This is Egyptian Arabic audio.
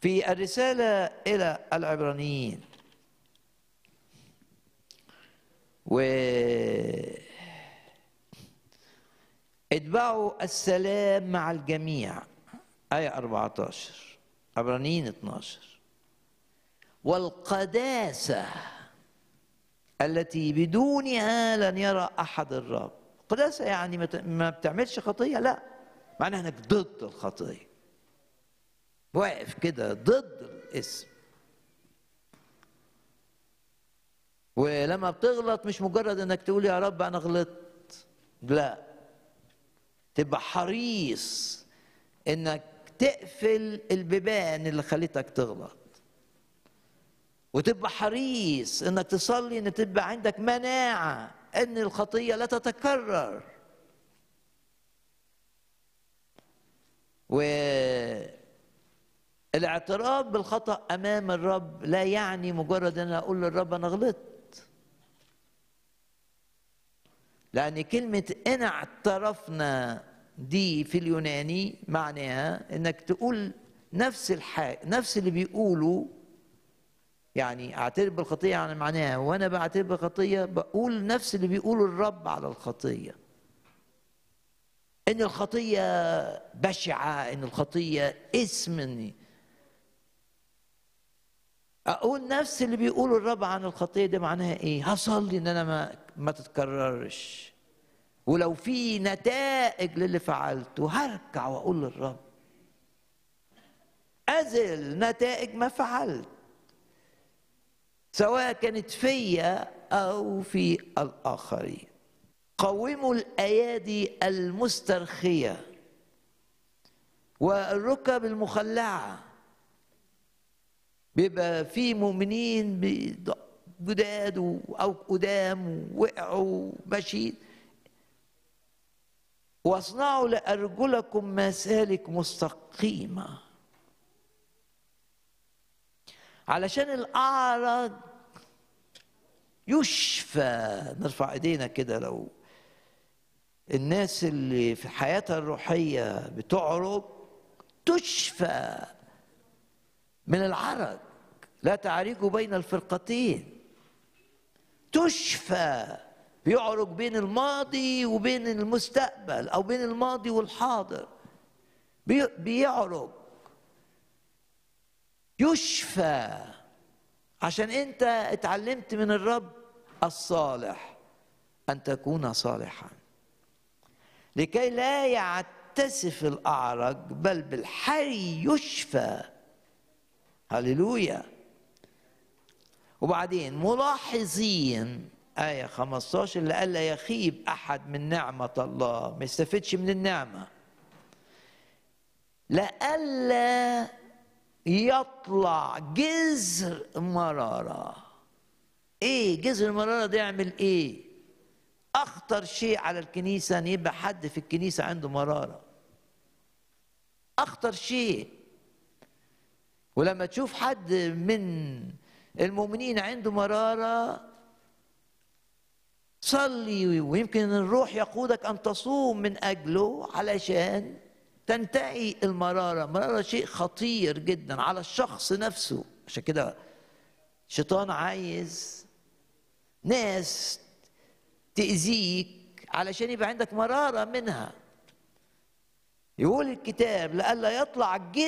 في الرسالة إلى العبرانيين و اتبعوا السلام مع الجميع آية 14 عبرانيين 12 والقداسة التي بدونها لن يرى أحد الرب قداسة يعني ما ت- ما بتعملش خطية لا معناها انك ضد الخطية واقف كده ضد الاسم ولما بتغلط مش مجرد انك تقول يا رب انا غلطت لا تبقى حريص انك تقفل البيبان اللي خلتك تغلط وتبقى حريص انك تصلي ان تبقى عندك مناعه ان الخطيه لا تتكرر والاعتراف بالخطا امام الرب لا يعني مجرد ان أنا اقول للرب انا غلطت لان كلمه ان اعترفنا دي في اليوناني معناها انك تقول نفس الحاجه نفس اللي بيقوله يعني اعترف بالخطيه يعني معناها وانا بعترف بالخطيه بقول نفس اللي بيقوله الرب على الخطيه ان الخطيه بشعه ان الخطيه اسم إني اقول نفس اللي بيقوله الرب عن الخطيه ده معناها ايه هصلي ان انا ما ما تتكررش ولو في نتائج للي فعلته هرجع واقول للرب ازل نتائج ما فعلت سواء كانت فيا او في الاخرين قوموا الايادي المسترخيه والركب المخلعه بيبقى في مؤمنين بيض- جداد و- او قدام وقعوا ماشيين واصنعوا لارجلكم مسالك مستقيمه علشان الاعرج يشفى نرفع ايدينا كده لو الناس اللي في حياتها الروحيه بتعرج تشفى من العرج لا تعرجوا بين الفرقتين تشفى بيعرج بين الماضي وبين المستقبل او بين الماضي والحاضر بي- بيعرج يشفى عشان انت اتعلمت من الرب الصالح ان تكون صالحا لكي لا يعتسف الاعرج بل بالحري يشفى هللويا وبعدين ملاحظين آية 15 لئلا يخيب أحد من نعمة الله ما يستفدش من النعمة لئلا يطلع جذر مرارة ايه جذر المرارة ده يعمل ايه اخطر شيء على الكنيسة ان يبقى حد في الكنيسة عنده مرارة اخطر شيء ولما تشوف حد من المؤمنين عنده مرارة صلي ويمكن الروح يقودك أن تصوم من أجله علشان تنتهي المرارة المرارة شيء خطير جدا على الشخص نفسه عشان كده الشيطان عايز ناس تأذيك علشان يبقى عندك مرارة منها يقول الكتاب لئلا يطلع